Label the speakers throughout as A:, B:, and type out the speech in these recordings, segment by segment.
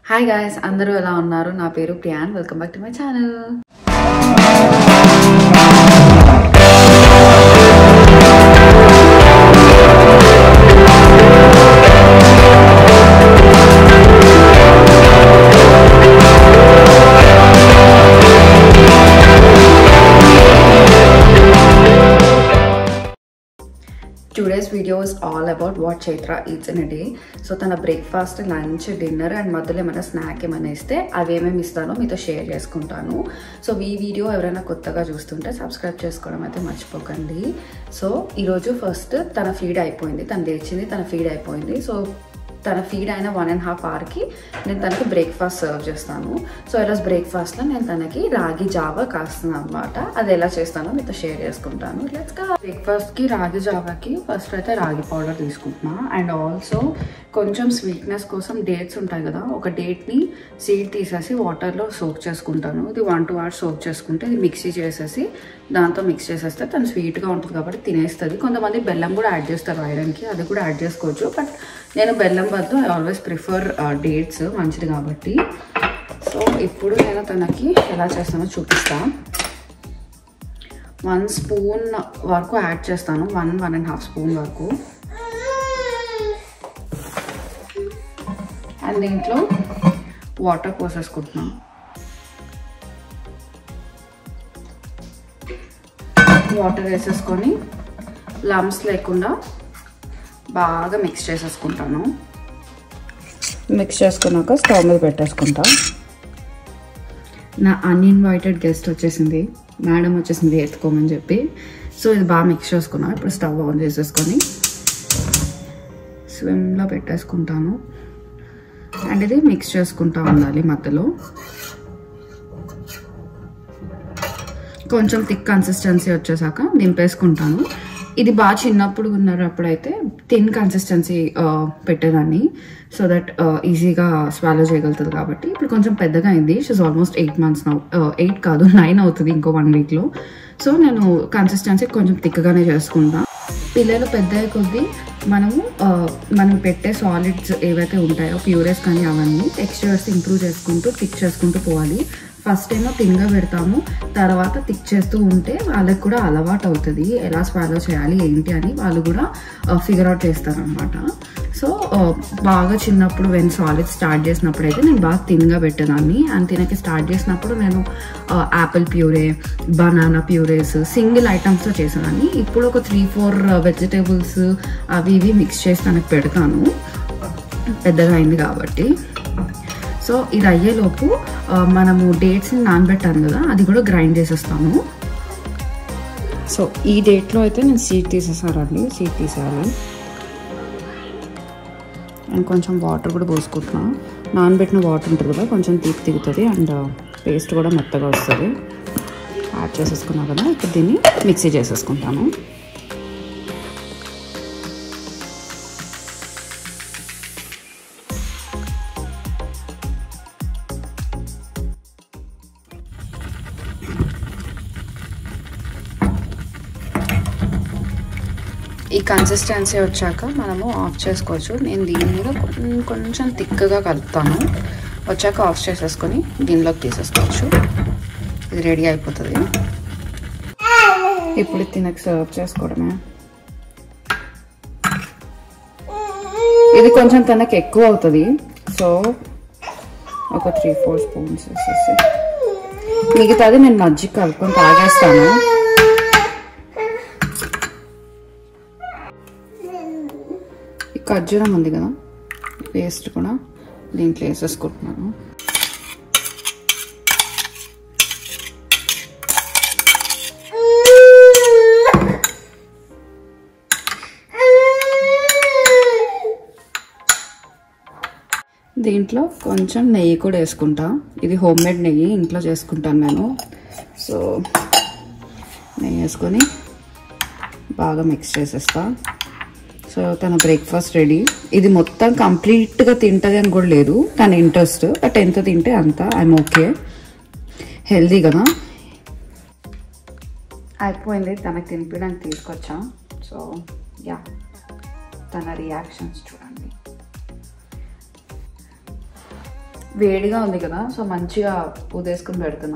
A: Hi guys అందరూ ఎలా ఉన్నారు నా పేరు Priyan welcome back to my channel today's video is all about what Chaitra eats in day so తన బ్రేక్ఫాస్ట్ లంచ్ డిన్నర్ అండ్ మధ్యలో ఏమైనా స్నాక్ ఏమైనా ఇస్తే అవి ఏమేమి ఇస్తానో మీతో షేర్ చేసుకుంటాను సో ఈ వీడియో ఎవరైనా కొత్తగా చూస్తుంటే సబ్స్క్రైబ్ చేసుకోవడం అయితే మర్చిపోకండి సో ఈరోజు ఫస్ట్ తన ఫీడ్ అయిపోయింది తను లేచింది తన ఫీడ్ అయిపోయింది సో తన ఫీడ్ అయిన వన్ అండ్ హాఫ్ అవర్కి నేను తనకి బ్రేక్ఫాస్ట్ సర్వ్ చేస్తాను సో ఈరోజు బ్రేక్ఫాస్ట్లో నేను తనకి రాగి జావా కాస్తున్నాను అనమాట అది ఎలా చేస్తానో మీతో షేర్ చేసుకుంటాను లెట్స్ గా బ్రేక్ఫాస్ట్కి రాగి జావాకి ఫస్ట్ అయితే రాగి పౌడర్ తీసుకుంటున్నా అండ్ ఆల్సో కొంచెం స్వీట్నెస్ కోసం డేట్స్ ఉంటాయి కదా ఒక డేట్ని సీడ్ తీసేసి వాటర్లో సోక్ చేసుకుంటాను ఇది వన్ టూ అవర్స్ సోక్ చేసుకుంటే ఇది మిక్సీ చేసేసి దాంతో మిక్స్ చేసేస్తే తను స్వీట్గా ఉంటుంది కాబట్టి తినేస్తుంది కొంతమంది బెల్లం కూడా యాడ్ చేస్తారు ఐరన్కి అది కూడా యాడ్ చేసుకోవచ్చు బట్ నేను బెల్లం బదులు ఐ ఆల్వేస్ ప్రిఫర్ డేట్స్ మంచిది కాబట్టి సో ఇప్పుడు నేను తనకి ఎలా చేస్తానో చూపిస్తాను వన్ స్పూన్ వరకు యాడ్ చేస్తాను one one and half spoon వరకు అండ్ దీంట్లో వాటర్ పోసేసుకుంటున్నాం వాటర్ వేసేసుకొని లమ్స్ లేకుండా బాగా మిక్స్ చేసేసుకుంటాను మిక్స్ చేసుకున్నాక స్టవ్ మీద పెట్టేసుకుంటా నా అన్ఇన్వైటెడ్ గెస్ట్ వచ్చేసింది మేడం వచ్చేసింది ఎత్తుకోమని చెప్పి సో ఇది బాగా మిక్స్ చేసుకున్నా ఇప్పుడు స్టవ్ ఆన్ చేసేసుకొని స్విమ్లో పెట్టేసుకుంటాను అండ్ ఇది మిక్స్ చేసుకుంటా ఉండాలి మధ్యలో కొంచెం థిక్ కన్సిస్టెన్సీ వచ్చేసాక దింపేసుకుంటాను ఇది బాగా చిన్నప్పుడు ఉన్నప్పుడు అయితే థిన్ కన్సిస్టెన్సీ పెట్టేదాన్ని సో దట్ ఈజీగా స్వాలో చేయగలుగుతుంది కాబట్టి ఇప్పుడు కొంచెం పెద్దగా అయింది she's almost eight months now eight కాదు నైన్ అవుతుంది ఇంకో వన్ వీక్లో సో నేను కన్సిస్టెన్సీ కొంచెం థిక్గానే చేసుకుంటా పిల్లలు పెద్ద కొద్దీ మనము మనం పెట్టే సాలిడ్స్ ఏవైతే ఉంటాయో ప్యూరెస్ కానీ అవన్నీ టెక్స్చర్స్ ఇంప్రూవ్ చేసుకుంటూ థిక్ చేసుకుంటూ పోవాలి ఫస్ట్ ఏమో తిన్గా పెడతాము తర్వాత థిక్ చేస్తూ ఉంటే వాళ్ళకి కూడా అలవాటు అవుతుంది ఎలా స్వాలో చేయాలి ఏంటి అని వాళ్ళు కూడా ఫిగర్ అవుట్ చేస్తారనమాట సో బాగా చిన్నప్పుడు వెన్ సాలిడ్ స్టార్ట్ చేసినప్పుడు అయితే నేను బాగా తిన్గా పెట్టేదాన్ని అండ్ తినకి స్టార్ట్ చేసినప్పుడు నేను apple puree banana purees single ఐటమ్స్తో చేసేదాన్ని ఇప్పుడు ఒక త్రీ ఫోర్ వెజిటేబుల్స్ అవి ఇవి మిక్స్ చేసి తనకు పెడతాను పెద్దగా అయింది కాబట్టి సో ఇది అయ్యేలోపు మనము డేట్స్ని నానబెట్టాను కదా అది కూడా గ్రైండ్ చేసేస్తాను సో ఈ డేట్లో అయితే నేను సీట్ తీసేసానండి సీట్ తీసేయాలి అండ్ కొంచెం వాటర్ కూడా పోసుకుంటున్నా నానబెట్టిన వాటర్ ఉంటుంది కదా కొంచెం తీపి తిగుతుంది అండ్ పేస్ట్ కూడా మెత్తగా వస్తుంది యాడ్ చేసేసుకున్నా కదా ఇప్పుడు దీన్ని మిక్సీ చేసేసుకుంటాను ఈ కన్సిస్టెన్సీ వచ్చాక మనము ఆఫ్ చేసుకోవచ్చు నేను దీని మీద కొంచెం థిక్గా కలుపుతాను వచ్చాక ఆఫ్ చేసేసుకొని దీనిలోకి తీసేసుకోవచ్చు ఇది రెడీ అయిపోతుంది ఇప్పుడు తినకి సర్వ్ చేసుకోవడమే ఇది కొంచెం తనకి ఎక్కువ అవుతుంది సో ఒక త్రీ ఫోర్ స్పూన్స్ వేసేసి మిగతాది నేను మజ్జిగ కలుపుకొని తాగేస్తాను ఖర్జూరం ఉంది కదా పేస్ట్ కూడా దీంట్లో వేసేసుకుంటున్నాను దీంట్లో కొంచెం నెయ్యి కూడా వేసుకుంటా ఇది హోమ్ మేడ్ నెయ్యి ఇంట్లో చేసుకుంటాను నేను సో నెయ్యి వేసుకొని బాగా మిక్స్ చేసేస్తా సో తన బ్రేక్ఫాస్ట్ రెడీ ఇది మొత్తం కంప్లీట్గా తింటుంది అని కూడా లేదు తన ఇంట్రెస్ట్ బట్ ఎంత తింటే అంత ఐఎమ్ ఓకే హెల్దీ కదా అయిపోయింది తనకు తినిపించడానికి తీసుకొచ్చా సో యా తన రియాక్షన్స్ చూడండి వేడిగా ఉంది కదా సో మంచిగా ఊదేసుకుని పెడుతున్నా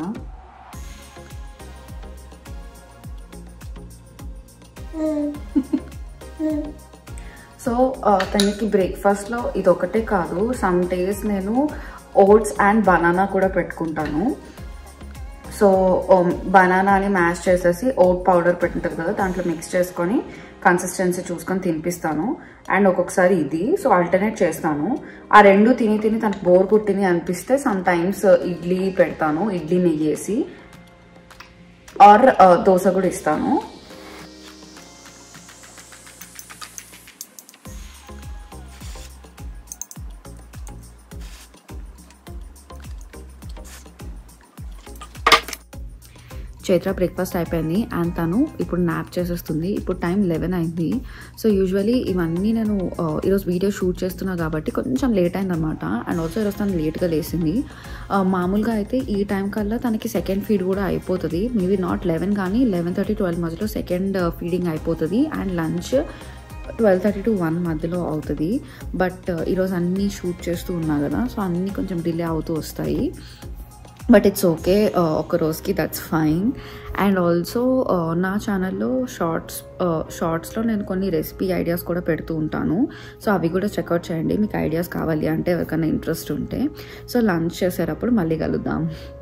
A: సో ఆ, తనకి బ్రేక్ఫాస్ట్లో ఇది ఒకటే కాదు సమ్ డేస్ నేను ఓట్స్ అండ్ బనానా కూడా పెట్టుకుంటాను సో బనానాని మ్యాష్ చేసేసి ఓట్ పౌడర్ పెట్టింటుంది కదా దాంట్లో మిక్స్ చేసుకొని కన్సిస్టెన్సీ చూసుకొని తినిపిస్తాను అండ్ ఒక్కొక్కసారి ఇది సో ఆల్టర్నేట్ చేస్తాను ఆ రెండు తిని తిని తనకు బోర్ కుట్టింది అనిపిస్తే సమ్ టైమ్స్ ఇడ్లీ పెడతాను ఇడ్లీ నెయ్యి వేసి ఆర్ దోశ కూడా ఇస్తాను చైత్ర బ్రేక్ఫాస్ట్ అయిపోయింది అండ్ తను ఇప్పుడు నాప్ చేసేస్తుంది ఇప్పుడు టైం లెవెన్ అయింది సో యూజువలీ ఇవన్నీ నేను ఆ, ఈరోజు వీడియో షూట్ చేస్తున్నా కాబట్టి కొంచెం లేట్ అయిందనమాట అండ్ ఆల్సో ఈరోజు తను లేట్గా లేసింది ఆ, మామూలుగా అయితే ఈ టైం కల్లా తనకి సెకండ్ ఫీడ్ కూడా అయిపోతుంది మేబీ నాట్ లెవెన్ కానీ లెవెన్ థర్టీ ట్వెల్వ్ మధ్యలో సెకండ్ ఫీడింగ్ అయిపోతుంది and lunch twelve thirty to one మధ్యలో అవుతుంది బట్ ఈరోజు అన్నీ షూట్ చేస్తూ ఉన్నా కదా సో అన్నీ కొంచెం డిలే అవుతూ వస్తాయి బట్ ఇట్స్ ఓకే ఒక రోజుకి దట్స్ ఫైన్ అండ్ ఆల్సో నా ఛానల్లో షార్ట్స్ షార్ట్స్లో నేను కొన్ని రెసిపీ ఐడియాస్ కూడా పెడుతూ ఉంటాను సో అవి కూడా చెక్అవుట్ చేయండి మీకు ఐడియాస్ కావాలి అంటే ఎవరికైనా ఇంట్రెస్ట్ ఉంటే సో లంచ్ చేసేటప్పుడు మళ్ళీ కలుద్దాం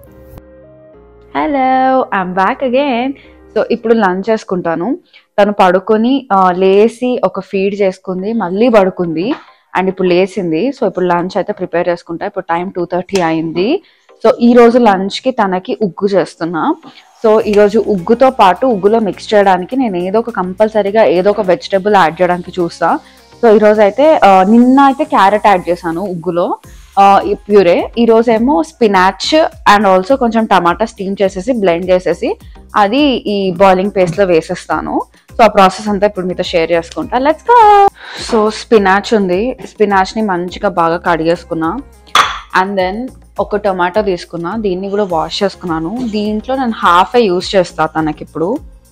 A: hello I'm back again so ఇప్పుడు లంచ్ చేసుకుంటాను తను పడుకొని ఆ, లేసి ఒక ఫీడ్ చేసుకుంది మళ్ళీ పడుకుంది అండ్ ఇప్పుడు లేచింది సో ఇప్పుడు లంచ్ అయితే ప్రిపేర్ చేసుకుంటా ఇప్పుడు టైం టూ థర్టీ అయింది సో ఈ రోజు లంచ్ కి తనకి ఉగ్గు చేస్తున్నా సో ఈ రోజు ఉగ్గుతో పాటు ఉగ్గులో మిక్స్ చేయడానికి నేను ఏదో ఒక కంపల్సరీగా ఏదో ఒక వెజిటబుల్ యాడ్ చేయడానికి చూస్తా సో ఈ రోజు అయితే ఆ, నిన్న అయితే క్యారెట్ యాడ్ చేశాను ఉగ్గులో ఆ, ఈ ప్యూరే ఈ రోజు ఏమో స్పినాచ్ అండ్ ఆల్సో కొంచెం టమాటా స్టీమ్ చేసేసి బ్లెండ్ చేసేసి అది ఈ బాయిలింగ్ పేస్ట్ లో వేసేస్తాను సో ఆ ప్రాసెస్ అంతా ఇప్పుడు మీతో షేర్ చేసుకుంటా లెట్స్ గో సో స్పినాచ్ ఉంది స్పినాచ్ ని మంచిగా బాగా కడిగేసుకున్నా అండ్ దెన్ ఒక టొమాటో తీసుకున్నా దీన్ని కూడా వాష్ చేసుకున్నాను దీంట్లో నేను హాఫ్ యూస్ చేస్తా తనకి ఇప్పుడు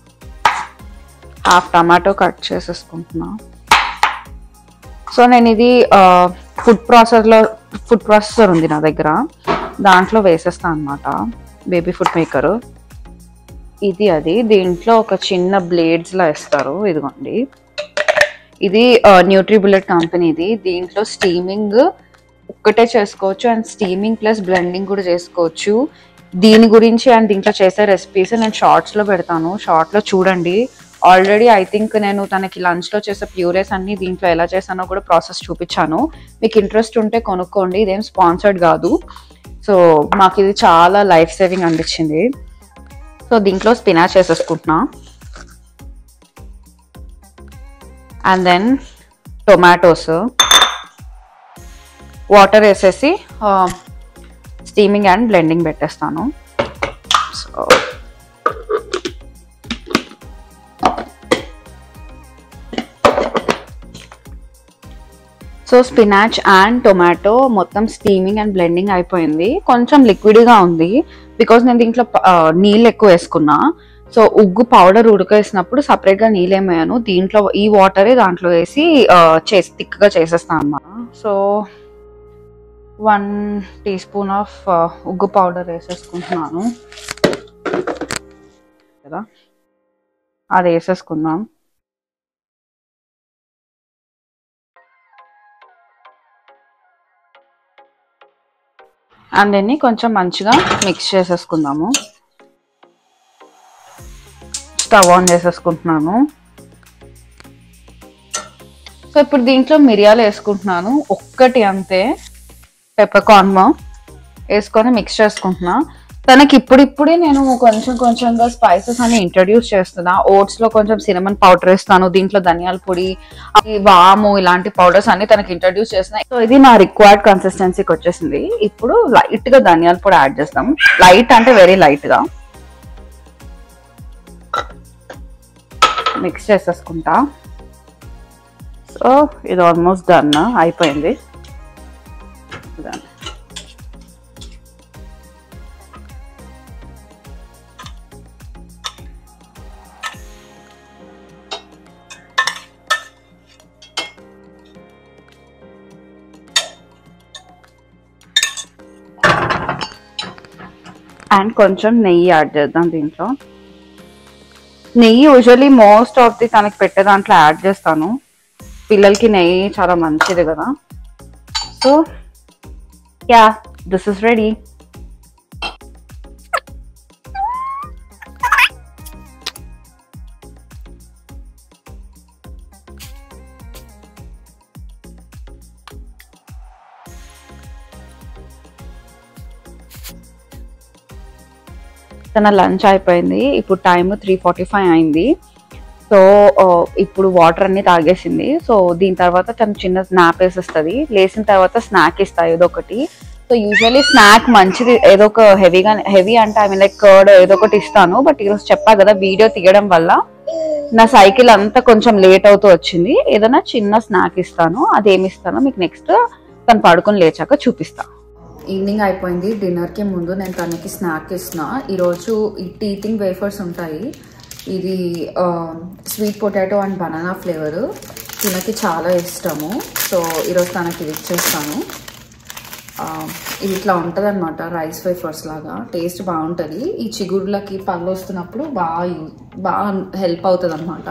A: హాఫ్ టమాటో కట్ చేసేసుకుంటున్నా సో నేను ఇది ఫుడ్ ప్రాసెస్లో ఫుడ్ ప్రాసెసర్ ఉంది నా దగ్గర దాంట్లో వేసేస్తాను అనమాట బేబీ ఫుడ్ మేకర్ ఇది అది దీంట్లో ఒక చిన్న బ్లేడ్స్ లా ఇస్తారు ఇదిగోండి ఇది న్యూట్రీ బుల్లెట్ కంపెనీది దీంట్లో స్టీమింగ్ ఒక్కటే చేసుకోవచ్చు అండ్ స్టీమింగ్ ప్లస్ బ్లెండింగ్ కూడా చేసుకోవచ్చు దీని గురించి అండ్ దీంట్లో చేసే రెసిపీస్ నేను షార్ట్స్ లో పెడతాను షార్ట్ లో చూడండి ఆల్రెడీ ఐ థింక్ నేను తనకి లంచ్ లో చేసే ప్యూరేస్ అన్ని దీంట్లో ఎలా చేశానో కూడా ప్రాసెస్ చూపించాను మీకు ఇంట్రెస్ట్ ఉంటే కొనుక్కోండి ఇదేం స్పాన్సర్డ్ కాదు సో మాకు ఇది చాలా లైఫ్ సేవింగ్ అనిపించింది సో దీంట్లో స్పినాచ్ వేసేసుకుంటున్నా అండ్ దెన్ టొమాటోస్ వాటర్ వేసేసి స్టీమింగ్ అండ్ బ్లెండింగ్ పెట్టేస్తాను so so spinach and tomato మొత్తం స్టీమింగ్ అండ్ బ్లెండింగ్ అయిపోయింది కొంచెం లిక్విడ్గా ఉంది బికాజ్ నేను దీంట్లో ఆ, నీళ్ళు ఎక్కువ వేసుకున్నా సో ఉగ్గు పౌడర్ ఉడకేసినప్పుడు సపరేట్గా నీళ్ళు ఏమయ్యాను దీంట్లో ఈ వాటరే దాంట్లో వేసి ఆ, చేసి థిక్గా చేసేస్తాను అన్నమాట so one teaspoon of ఉగ్గు పౌడర్ వేసేసుకుంటున్నాను కదా అది వేసేసుకుందాం అండ్ దీన్ని కొంచెం మంచిగా మిక్స్ చేసేసుకుందాము స్టవ్ ఆన్ చేసేసుకుంటున్నాను సో ఇప్పుడు దీంట్లో మిరియాలు వేసుకుంటున్నాను ఒక్కటి అంతే పెప్పర్ కార్న్ వేసుకొని మిక్స్ చేసుకుంటున్నా తనకి ఇప్పుడిప్పుడే నేను కొంచెం కొంచెంగా స్పైసెస్ అని ఇంట్రడ్యూస్ చేస్తున్నా ఓట్స్ లో కొంచెం సినమన్ పౌడర్ వేస్తాను దీంట్లో ధనియాల పొడి ఈ వాము ఇలాంటి పౌడర్స్ అన్ని తనకి ఇంట్రడ్యూస్ చేస్తున్నాయి సో ఇది నా రిక్వైర్డ్ కన్సిస్టెన్సీకి వచ్చేసింది ఇప్పుడు లైట్ గా ధనియాల పొడి యాడ్ చేస్తాం లైట్ అంటే వెరీ లైట్ గా మిక్స్ చేసేసుకుంటా సో ఇది ఆల్మోస్ట్ డన్ అయిపోయింది Done. అండ్ కొంచెం నెయ్యి యాడ్ చేద్దాం దీంట్లో నెయ్యి యూజువలీ మోస్ట్ ఆఫ్ ది తనకి పెట్టే దాంట్లో యాడ్ చేస్తాను పిల్లలకి నెయ్యి చాలా మంచిది కదా so ya this is ready తన లంచ్ అయిపోయింది ఇప్పుడు టైం త్రీ ఫార్టీ ఫైవ్ అయింది సో ఇప్పుడు వాటర్ అన్ని తాగేసింది సో దీని తర్వాత తను చిన్న స్నాప్ వేసేస్తుంది లేచిన తర్వాత స్నాక్ ఇస్తా ఏదో ఒకటి సో యూజువల్లీ స్నాక్ మంచిది ఏదో ఒక హెవీగా హెవీ అంటే ఐ మీన్ లైక్ కర్డ్ ఏదో ఒకటి ఇస్తాను బట్ ఈరోజు చెప్పా కదా వీడియో తీయడం వల్ల నా సైకిల్ అంతా కొంచెం లేట్ అవుతూ వచ్చింది ఏదైనా చిన్న స్నాక్ ఇస్తాను అదేమి ఇస్తానో మీకు నెక్స్ట్ తను పడుకొని లేచాక చూపిస్తా ఈవినింగ్ అయిపోయింది డిన్నర్కి ముందు నేను తనకి స్నాక్ ఇస్తున్నా ఈరోజు ఈ టీతింగ్ వేఫర్స్ ఉంటాయి ఇది sweet potato and banana flavour తినకి చాలా ఇష్టము సో ఈరోజు తనకి ఇది ఇచ్చేస్తాను ఆ, ఇది ఇట్లా ఉంటుంది అనమాట రైస్ వేఫర్స్ లాగా టేస్ట్ బాగుంటుంది ఈ చిగురులకి పళ్ళు వస్తున్నప్పుడు బాగా యూ- బాగా హెల్ప్ అవుతుంది అనమాట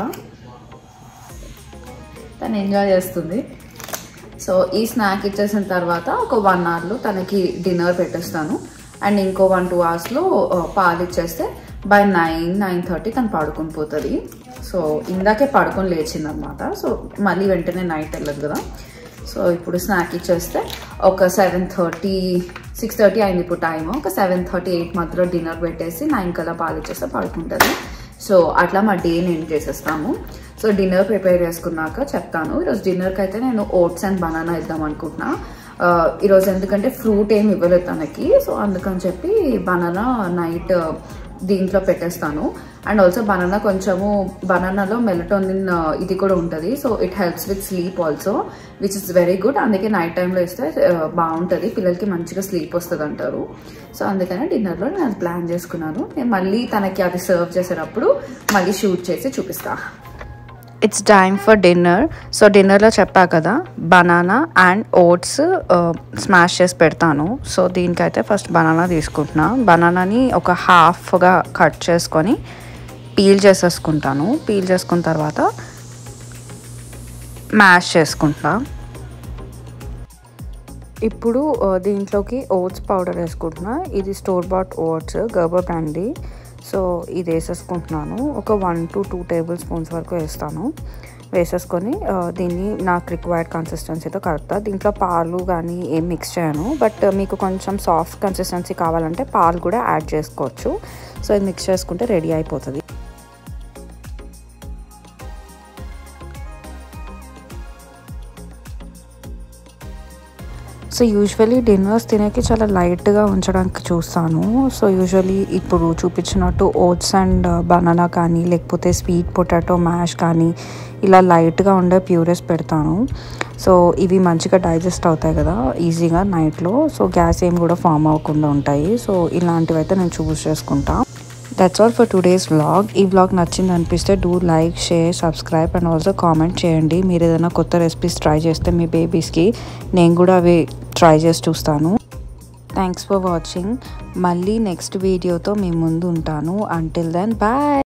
A: తను ఎంజాయ్ చేస్తుంది సో ఈ స్నాక్ ఇచ్చేసిన తర్వాత ఒక వన్ అవర్లో తనకి డిన్నర్ పెట్టేస్తాను అండ్ ఇంకో వన్ టూ అవర్స్లో పాలు ఇచ్చేస్తే బై నైన్ నైన్ థర్టీ తను పడుకొని పోతుంది సో ఇందాకే పడుకొని లేచింది అనమాట సో మళ్ళీ వెంటనే నైట్ వెళ్ళదు కదా సో ఇప్పుడు స్నాక్ ఇచ్చేస్తే ఒక సెవెన్ థర్టీ సిక్స్ థర్టీ అయింది ఇప్పుడు టైం ఒక సెవెన్ థర్టీ ఎయిట్ మధ్యలో డిన్నర్ పెట్టేసి నైన్ కల్లా పాలు ఇచ్చేస్తే పడుకుంటుంది సో అట్లా మా డే నేను చేసేస్తాము సో డిన్నర్ ప్రిపేర్ చేసుకున్నాక చెప్తాను ఈరోజు డిన్నర్కి అయితే నేను ఓట్స్ అండ్ బనానా ఇద్దాం అనుకుంటున్నా ఆ, ఈరోజు ఎందుకంటే ఫ్రూట్ ఏమి ఇవ్వలేదు తనకి సో అందుకని చెప్పి బనానా నైట్ దీంట్లో పెట్టేస్తాను అండ్ ఆల్సో బనానా కొంచెము బనానాలో మెలటోనిన్ ఇది కూడా ఉంటుంది so it helps with sleep also which is very good అందుకే నైట్ టైంలో ఇస్తే ఆ, బాగుంటుంది పిల్లలకి మంచిగా స్లీప్ వస్తుంది అంటారు సో అందుకనే డిన్నర్లో నేను అది ప్లాన్ చేసుకున్నాను నేను మళ్ళీ తనకి అది సర్వ్ చేసేటప్పుడు మళ్ళీ షూట్ చేసి చూపిస్తా it's time for dinner so డిన్నర్లో చెప్పా కదా బనానా అండ్ ఓట్స్ స్మాష్ చేసి పెడతాను సో దీనికైతే ఫస్ట్ బనానా తీసుకుంటున్నా బనానాని ఒక హాఫ్గా కట్ చేసుకొని పీల్ చేసేసుకుంటాను పీల్ చేసుకున్న తర్వాత మ్యాష్ చేసుకుంటా ఇప్పుడు ఆ, దీంట్లోకి ఓట్స్ పౌడర్ వేసుకుంటున్నా ఇది స్టోర్ బాట్ ఓట్స్ గర్బర్ బ్రాండ్ది సో ఇది వేసేసుకుంటున్నాను ఒక one to two tablespoons వరకు వేస్తాను వేసేసుకొని ఆ, దీన్ని నాకు రిక్వైర్డ్ కన్సిస్టెన్సీతో కలుపుతా దీంట్లో పాలు కానీ ఏం మిక్స్ చేయను బట్ మీకు కొంచెం సాఫ్ట్ కన్సిస్టెన్సీ కావాలంటే పాలు కూడా యాడ్ చేసుకోవచ్చు సో ఇది మిక్స్ చేసుకుంటే రెడీ అయిపోతుంది సో యూజువలీ డిన్నర్స్ తినేకి చాలా లైట్గా ఉంచడానికి చూస్తాను సో యూజువలీ ఇప్పుడు చూపించినట్టు ఓట్స్ అండ్ బనానా కానీ లేకపోతే స్వీట్ పొటాటో మ్యాష్ కానీ ఇలా లైట్గా ఉండే ప్యూరెస్ పెడతాను సో ఇవి మంచిగా డైజెస్ట్ అవుతాయి కదా ఈజీగా నైట్లో సో గ్యాస్ ఏం కూడా ఫామ్ అవ్వకుండా ఉంటాయి సో ఇలాంటివి అయితే నేను చూస్ చేసుకుంటా that's all for today's vlog ఈ వ్లాగ్ నచ్చింది అనిపిస్తే do like share subscribe and also comment చేయండి మీరు ఏదైనా కొత్త రెసిపీస్ ట్రై చేస్తే మీ బేబీస్కి నేను కూడా అవి ట్రై చేసి చూస్తాను థ్యాంక్స్ ఫర్ వాచింగ్ మళ్ళీ నెక్స్ట్ వీడియోతో మీ ముందు ఉంటాను అంటిల్ దెన్ బాయ్